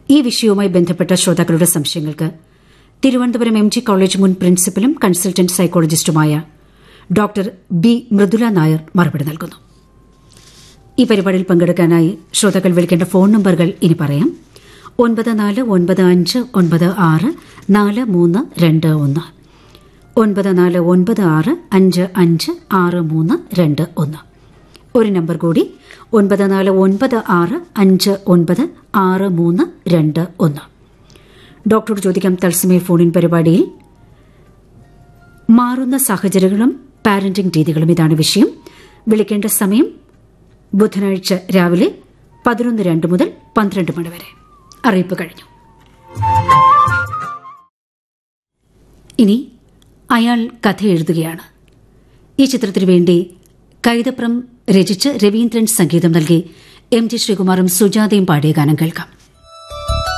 ഈ വിഷയവുമായി ബന്ധപ്പെട്ട ശ്രോതാക്കളുടെ സംശയങ്ങൾക്ക് തിരുവനന്തപുരം എം ജി കോളേജ് മുൻ പ്രിൻസിപ്പലും കൺസൾട്ടന്റ് സൈക്കോളജിസ്റ്റുമായ ഡോക്ടർ ബി മൃദുല നായർ മറുപടി നൽകുന്നു ഈ പരിപാടിയിൽ പങ്കെടുക്കാനായി ശ്രോതാക്കൾ വിളിക്കേണ്ട ഫോൺ നമ്പറുകൾ ഇനി പറയാം ഒൻപത് നാല് ഒൻപത് അഞ്ച് ഒൻപത് ആറ് നാല് മൂന്ന് രണ്ട് ഒന്ന് ഒൻപത് നാല് ഒൻപത് ആറ് അഞ്ച് അഞ്ച് ആറ് മൂന്ന് രണ്ട് ഒന്ന് ഒരു നമ്പർ കൂടി ഒൻപത് നാല് ഒൻപത് ആറ് അഞ്ച് ഒൻപത് ആറ് മൂന്ന് രണ്ട് ഒന്ന് ഡോക്ടറോട് ചോദിക്കാം തത്സമയ ഫോണിൻ പരിപാടിയിൽ മാറുന്ന സാഹചര്യങ്ങളും പാരന്റിംഗ് രീതികളും ഇതാണ് വിഷയം വിളിക്കേണ്ട സമയം ബുധനാഴ്ച രാവിലെ പതിനൊന്ന് രണ്ട് മുതൽ പന്ത്രണ്ട് മണി വരെ അറിയിപ്പ് കഴിഞ്ഞു ഇനി അയാൾ കഥ എഴുതുകയാണ് ഈ ചിത്രത്തിനു വേണ്ടി കൈതപ്രം രചിച്ച് രവീന്ദ്രൻ സംഗീതം നൽകി എം ജി ശ്രീകുമാറും സുജാതയും പാടിയ ഗാനം കേൾക്കാം